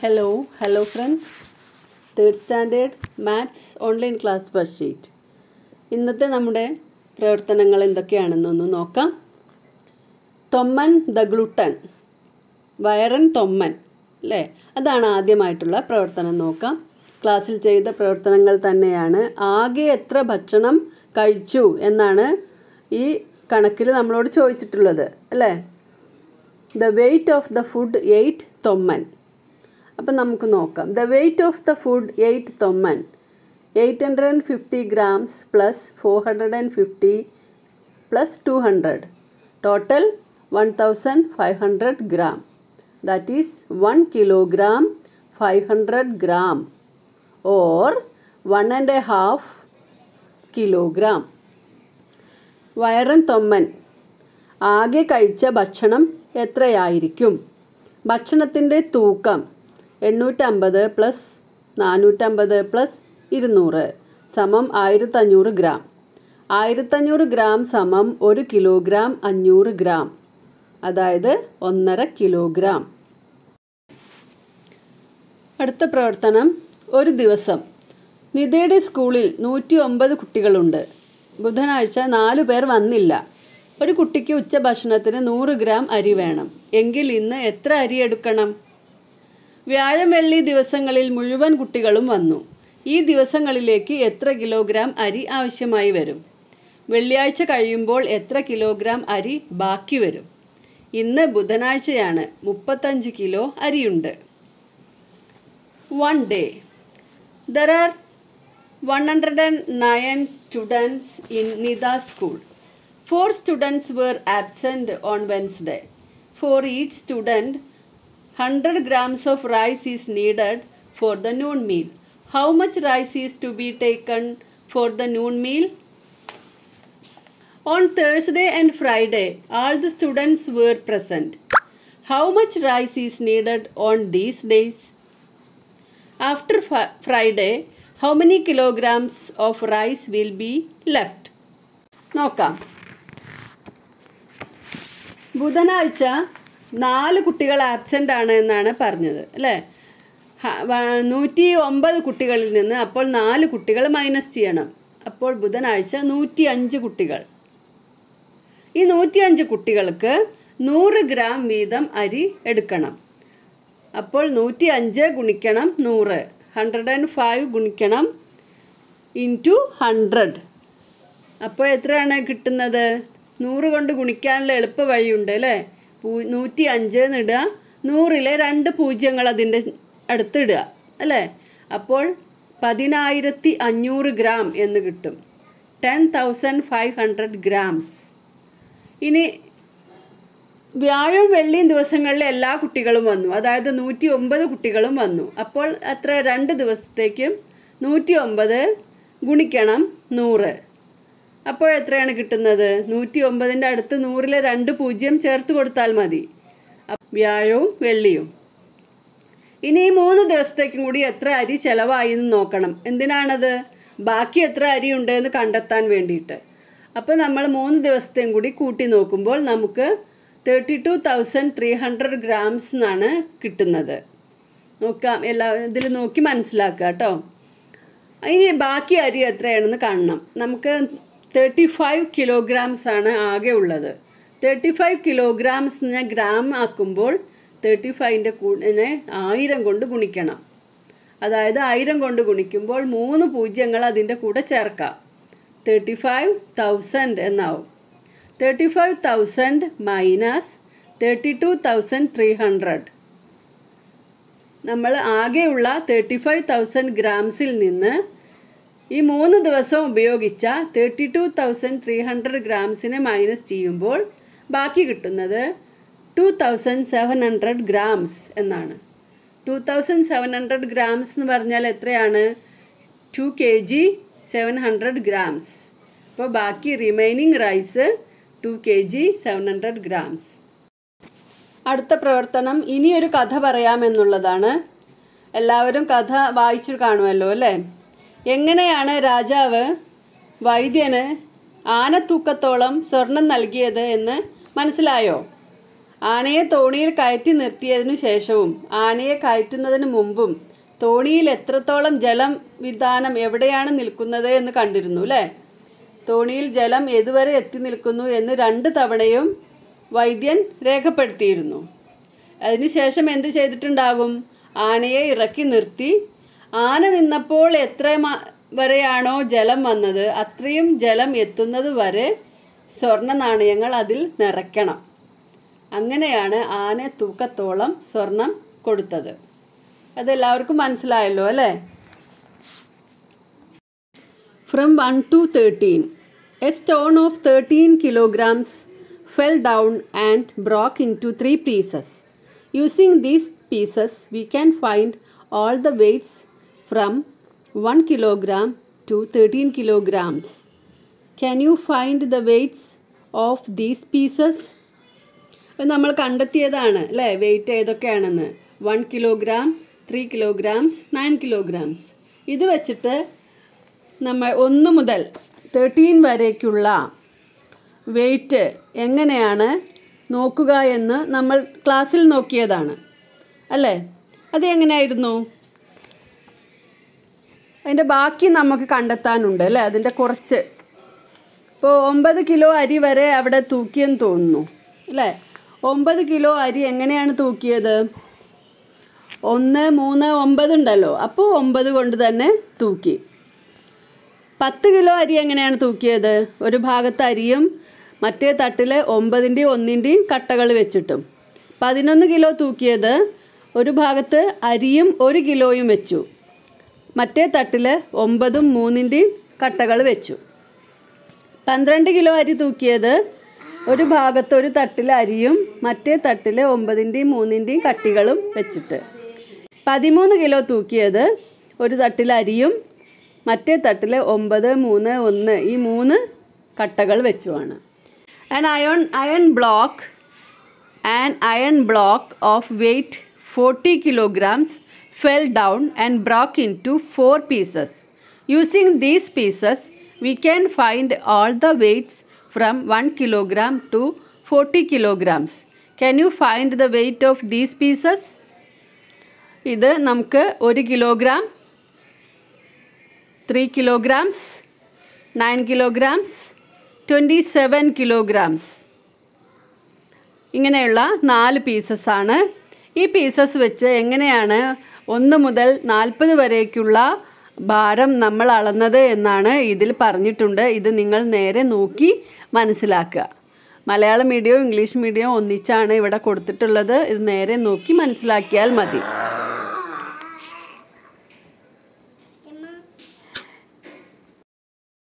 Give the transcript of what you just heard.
Hello hello friends third standard maths online class first sheet ഇന്നത്തെ നമ്മുടെ പ്രവർത്തനങ്ങൾ എന്തൊക്കെയാണെന്നൊന്ന് നോക്കാം തൊമ്മൻ ദ ഗ്ലൂട്ടൺ വയറൻ തൊമ്മൻ അല്ലേ അതാണ് ആദ്യമായിട്ടുള്ള പ്രവർത്തനം നോക്കാം ക്ലാസ്സിൽ ചെയ്ത പ്രവർത്തനങ്ങൾ തന്നെയാണ് ആകെ എത്ര ഭക്ഷണം കഴിച്ചു എന്നാണ് ഈ കണക്കിൽ നമ്മളോട് ചോദിച്ചിട്ടുള്ളത് അല്ലേ the weight of the food eight Thomman അപ്പം നമുക്ക് നോക്കാം the weight of the food eight Thomman eight hundred and fifty grams plus four hundred and fifty plus two hundred total one thousand five hundred gram that is one kilogram five hundred gram or one and a half kilogram വയറൻ തൊമ്മൻ ആകെ കഴിച്ച ഭക്ഷണം എത്രയായിരിക്കും ഭക്ഷണത്തിൻ്റെ തൂക്കം എണ്ണൂറ്റമ്പത് plus നാനൂറ്റമ്പത് plus ഇരുന്നൂറ് സമം ആയിരത്തഞ്ഞൂറ് ഗ്രാം ആയിരത്തഞ്ഞൂറ് ഗ്രാം സമം ഒരു കിലോഗ്രാം അഞ്ഞൂറ് ഗ്രാം അതായത് ഒന്നര കിലോഗ്രാം അടുത്ത പ്രവർത്തനം ഒരു ദിവസം നിതയുടെ സ്കൂളിൽ നൂറ്റി ഒമ്പത് കുട്ടികളുണ്ട് ബുധനാഴ്ച നാലു പേർ വന്നില്ല ഒരു കുട്ടിക്ക് ഉച്ചഭക്ഷണത്തിന് നൂറ് ഗ്രാം അരി വേണം എങ്കിൽ ഇന്ന് എത്ര അരി എടുക്കണം വ്യാഴം വെള്ളി ദിവസങ്ങളിൽ മുഴുവൻ കുട്ടികളും വന്നു ഈ ദിവസങ്ങളിലേക്ക് എത്ര കിലോഗ്രാം അരി ആവശ്യമായി വരും വെള്ളിയാഴ്ച കഴിയുമ്പോൾ എത്ര കിലോഗ്രാം അരി ബാക്കി വരും ഇന്ന് ബുധനാഴ്ചയാണ് മുപ്പത്തഞ്ച് കിലോ അരിയുണ്ട് one day there are one hundred and nine students in Nita school Four students were absent on Wednesday. For each student, 100 grams of rice is needed for the noon meal. How much rice is to be taken for the noon meal? On Thursday and Friday, all the students were present. How much rice is needed on these days? After fi- Friday, how many kilograms of rice will be left? നോക്കാം ബുധനാഴ്ച നാല് കുട്ടികൾ absent ആണ് എന്നാണ് പറഞ്ഞത് അല്ലേ ഹ- വ- നൂറ്റി ഒമ്പത് കുട്ടികളിൽ നിന്ന് അപ്പോൾ നാല് കുട്ടികൾ മൈനസ് ചെയ്യണം അപ്പോൾ ബുധനാഴ്ച നൂറ്റി അഞ്ച് കുട്ടികൾ ഈ നൂറ്റി അഞ്ച് കുട്ടികൾക്ക് നൂറ് ഗ്രാം വീതം അരി എടുക്കണം അപ്പോൾ നൂറ്റി അഞ്ച് ഗുണിക്കണം നൂറ് ഹൺഡ്രഡ് ആൻഡ് ഫൈവ് ഗുണിക്കണം ഇൻറ്റു ഹൺഡ്രഡ് അപ്പോൾ എത്രയാണ് കിട്ടുന്നത് നൂറ് കൊണ്ട് ഗുണിക്കാനുള്ള എളുപ്പ വഴിയുണ്ട് അല്ലേ പൂ നൂറ്റി അഞ്ച് എന്നിടുക നൂറിലെ രണ്ട് പൂജ്യങ്ങൾ അതിൻ്റെ അടുത്ത് ഇടുക അല്ലേ അപ്പോൾ പതിനായിരത്തി അഞ്ഞൂറ് ഗ്രാം എന്ന് കിട്ടും ten thousand five hundred grams ഇനി വ്യാഴം വെള്ളിയും ദിവസങ്ങളിൽ എല്ലാ കുട്ടികളും വന്നു അതായത് നൂറ്റി ഒമ്പത് കുട്ടികളും വന്നു അപ്പോൾ അത്ര രണ്ട് ദിവസത്തേക്കും നൂറ്റി ഒമ്പത് ഗുണിക്കണം നൂറ് അപ്പോൾ എത്രയാണ് കിട്ടുന്നത് നൂറ്റി ഒമ്പതിൻ്റെ അടുത്ത് നൂറിലെ രണ്ട് പൂജ്യം ചേർത്ത് കൊടുത്താൽ മതി അപ്പ- വ്യാഴവും വെള്ളിയും ഇനി ഈ മൂന്ന് ദിവസത്തേക്കും കൂടി എത്ര അരി ചിലവായി എന്ന് നോക്കണം എന്തിനാണത് ബാക്കി എത്ര അരി ഉണ്ട് എന്ന് കണ്ടെത്താൻ വേണ്ടിയിട്ട് അപ്പോൾ നമ്മൾ മൂന്ന് ദിവസത്തെയും കൂടി കൂട്ടി നോക്കുമ്പോൾ നമുക്ക് thirty two thousand three hundred grams എന്നാണ് കിട്ടുന്നത് നോക്കാം എല്ലാ ഇതിൽ നോക്കി മനസ്സിലാക്കുക കേട്ടോ ഇനി ബാക്കി അരി എത്രയാണെന്ന് കാണണം നമുക്ക് തേർട്ടി ഫൈവ് കിലോഗ്രാംസ് ആണ് ആകെ ഉള്ളത് തേർട്ടി ഫൈവ് കിലോഗ്രാംസ് എന്ന് ഗ്രാം ആക്കുമ്പോൾ തേർട്ടി ഫൈവിൻ്റെ കൂടെ ആയിരം കൊണ്ട് ഗുണിക്കണം അതായത് ആയിരം കൊണ്ട് ഗുണിക്കുമ്പോൾ മൂന്ന് പൂജ്യങ്ങൾ അതിൻ്റെ കൂടെ ചേർക്കാം തേർട്ടി ഫൈവ് തൗസൻഡ് എന്നാവും thirty five thousand minus thirty two thousand three hundred നമ്മൾ ആകെയുള്ള തേർട്ടി ഫൈവ് തൗസൻഡ് ഗ്രാംസിൽ നിന്ന് ഈ മൂന്ന് ദിവസം ഉപയോഗിച്ച thirty two thousand three hundred ഗ്രാംസിനെ മൈനസ് ചെയ്യുമ്പോൾ ബാക്കി കിട്ടുന്നത് two thousand seven hundred grams എന്നാണ് two thousand seven hundred grams എന്ന് പറഞ്ഞാൽ എത്രയാണ് two K G seven hundred grams അപ്പോൾ ബാക്കി remaining rice two K G seven hundred grams അടുത്ത പ്രവർത്തനം ഇനിയൊരു കഥ പറയാമെന്നുള്ളതാണ് എല്ലാവരും കഥ വായിച്ചു കാണുമല്ലോ അല്ലേ എങ്ങനെയാണ് രാജാവ് വൈദ്യന് ആനത്തൂക്കത്തോളം സ്വർണം നൽകിയത് എന്ന് മനസ്സിലായോ ആനയെ തോണിയിൽ കയറ്റി നിർത്തിയതിനു ശേഷവും ആനയെ കയറ്റുന്നതിന് മുമ്പും തോണിയിൽ എത്രത്തോളം ജലം വിധാനം എവിടെയാണ് നിൽക്കുന്നത് എന്ന് കണ്ടിരുന്നു അല്ലേ തോണിയിൽ ജലം ഏതുവരെ എത്തി നിൽക്കുന്നു എന്ന് രണ്ട് തവണയും വൈദ്യൻ രേഖപ്പെടുത്തിയിരുന്നു അതിനുശേഷം എന്ത് ചെയ്തിട്ടുണ്ടാകും ആനയെ ഇറക്കി നിർത്തി ആന നിന്നപ്പോൾ എത്ര മ- വരെയാണോ ജലം വന്നത് അത്രയും ജലം എത്തുന്നത് വരെ സ്വർണ്ണ നാണയങ്ങൾ അതിൽ നിറയ്ക്കണം അങ്ങനെയാണ് ആന തൂക്കത്തോളം സ്വർണം കൊടുത്തത് അതെല്ലാവർക്കും മനസ്സിലായല്ലോ അല്ലേ From 1 to 13, a stone of 13 kilograms fell down and broke into three pieces. Using these pieces, we can find all the weights from 1 kilogram to 13 kilograms. Can you find the weights of these pieces? അത് നമ്മൾ കണ്ടെത്തിയതാണ് അല്ലേ weight ഏതൊക്കെയാണെന്ന് one kilogram three kilograms nine kilograms ഇത് വെച്ചിട്ട് നമ്മൾ ഒന്ന് മുതൽ thirteen വരേക്കുള്ള wait എങ്ങനെയാണ് നോക്കുക എന്ന് നമ്മൾ ക്ലാസ്സിൽ നോക്കിയതാണ് അല്ലേ അത് എങ്ങനെയായിരുന്നു അതിൻ്റെ ബാക്കി നമുക്ക് കണ്ടെത്താനുണ്ട് അല്ലേ അതിൻ്റെ കുറച്ച് ഇപ്പോൾ ഒമ്പത് കിലോ അരി വരെ അവിടെ തൂക്കിയെന്ന് തോന്നുന്നു അല്ലേ ഒമ്പത് കിലോ അരി എങ്ങനെയാണ് തൂക്കിയത് ഒന്ന് മൂന്ന് ഒമ്പത് ഉണ്ടല്ലോ അപ്പോൾ ഒമ്പത് കൊണ്ട് തന്നെ തൂക്കി പത്ത് കിലോ അരി എങ്ങനെയാണ് തൂക്കിയത് ഒരു ഭാഗത്ത് അരിയും മറ്റേ തട്ടിൽ ഒമ്പതിൻ്റെയും ഒന്നിൻ്റെയും കട്ടകൾ വെച്ചിട്ടും പതിനൊന്ന് കിലോ തൂക്കിയത് ഒരു ഭാഗത്ത് അരിയും ഒരു കിലോയും വെച്ചു മറ്റേ തട്ടിൽ ഒമ്പതും മൂന്നിൻ്റെയും കട്ടകൾ വെച്ചു പന്ത്രണ്ട് കിലോ അരി തൂക്കിയത് ഒരു ഭാഗത്ത് ഒരു തട്ടിൽ അരിയും മറ്റേ തട്ടിൽ ഒമ്പതിൻ്റെയും മൂന്നിൻ്റെയും കട്ടികളും വെച്ചിട്ട് പതിമൂന്ന് കിലോ തൂക്കിയത് ഒരു തട്ടിൽ അരിയും മറ്റേ തട്ടിൽ ഒമ്പത് മൂന്ന് ഒന്ന് ഈ മൂന്ന് കട്ടകൾ വെച്ചുമാണ് an iron iron block an iron block of weight 40 kilograms fell down and broke into four pieces. Using these pieces, we can find all the weights from 1 kilogram to 40 kilograms. Can you find the weight of these pieces? ഇത് നമുക്ക് ഒരു kilogram three kilograms nine kilograms twenty seven kilograms ഇങ്ങനെയുള്ള നാല് pieces ആണ് ഈ pieces വെച്ച് എങ്ങനെയാണ് ഒന്ന് മുതൽ നാൽപ്പത് വരേക്കുള്ള ഭാരം നമ്മൾ അളന്നത് എന്നാണ് ഇതിൽ പറഞ്ഞിട്ടുണ്ട് ഇത് നിങ്ങൾ നേരെ നോക്കി മനസ്സിലാക്കുക മലയാളം മീഡിയവും ഇംഗ്ലീഷ് മീഡിയവും ഒന്നിച്ചാണ് ഇവിടെ കൊടുത്തിട്ടുള്ളത് ഇത് നേരെ നോക്കി മനസ്സിലാക്കിയാൽ മതി